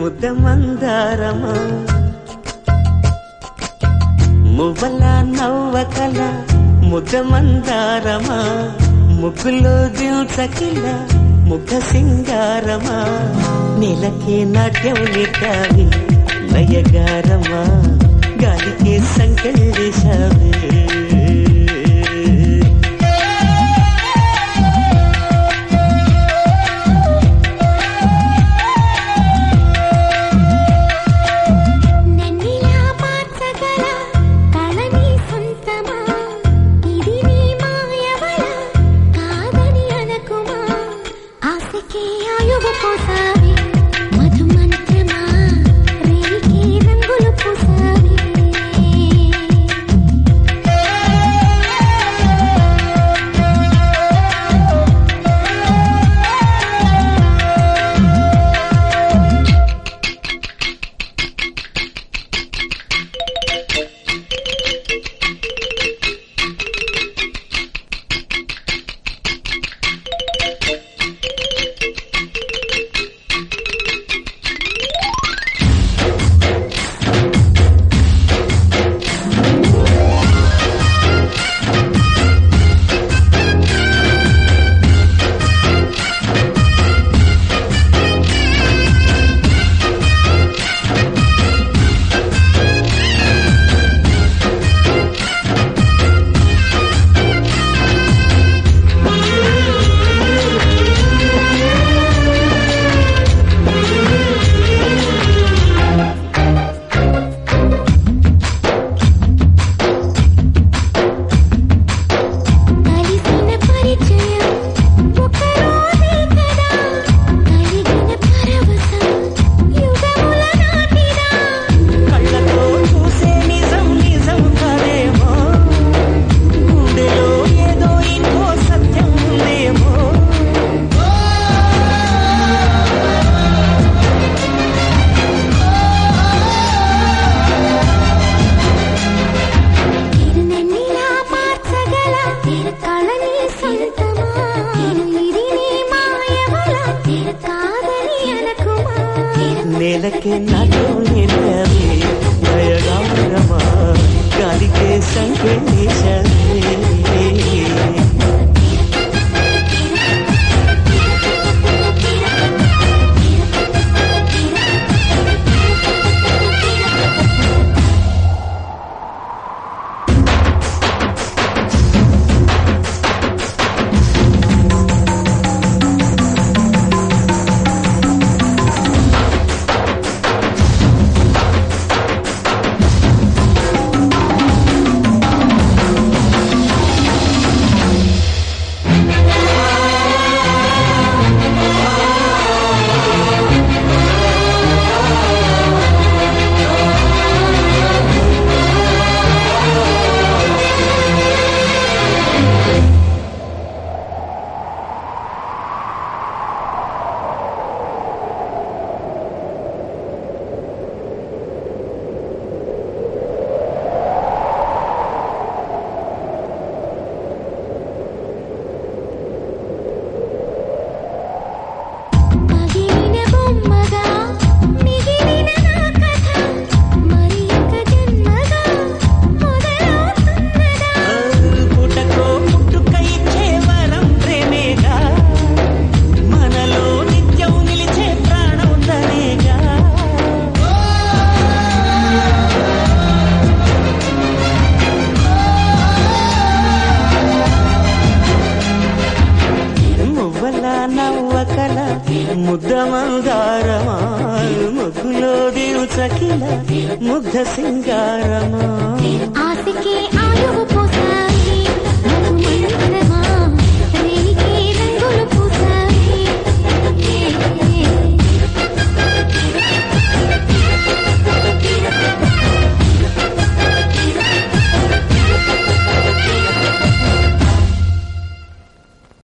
ముద్ద మందారమా మువ్వల నవ్వకల ముద్ద మందారమా ముగ్గులో దిల్చకిల ముఖ సింగారమా నెలకే నాట్యం నిట్టావి లయగారమా గాలికే సంకెళ్ళేశావే నన్నిలా మార్చగల కళని సొంతమా ఇది నీ మాయవల కాదని అనకుమా ఆశకే ఆయువు పోసావి మధు మంత్రమా రేవికే రంగులు పూసావి కలిసిన పరిచయం ఒక రోజే కదా కలిగిన పరవశం యుగముల నాటిదా కళ్ళతో చూసే నిజం నిజం కదేమో గుండెలో ఏదో ఇంకో సత్యం ఉందేమో తిరునెన్నిలా మార్చగల కళని సొంతమా ఇది నీ మాయవల కాదని అనకుమా నేలకే నాతో నిలవే దయగామరమా గాలికే సంకేశవే పగిలిన బొమ్మగా మిగిలిన నా కథ మరి ఒక జన్మగా మొదలవుతున్నదా పుటకో పుట్టుకై వరం ప్రేమేగా మనలో నిత్యం నిలిచే ప్రాణం తనేగా మువ్వల నవ్వకల ముద్ద మందారమా ముగ్గులో దివుచకిల ముగ్ధ సింగారమా ఆశకే ఆయువు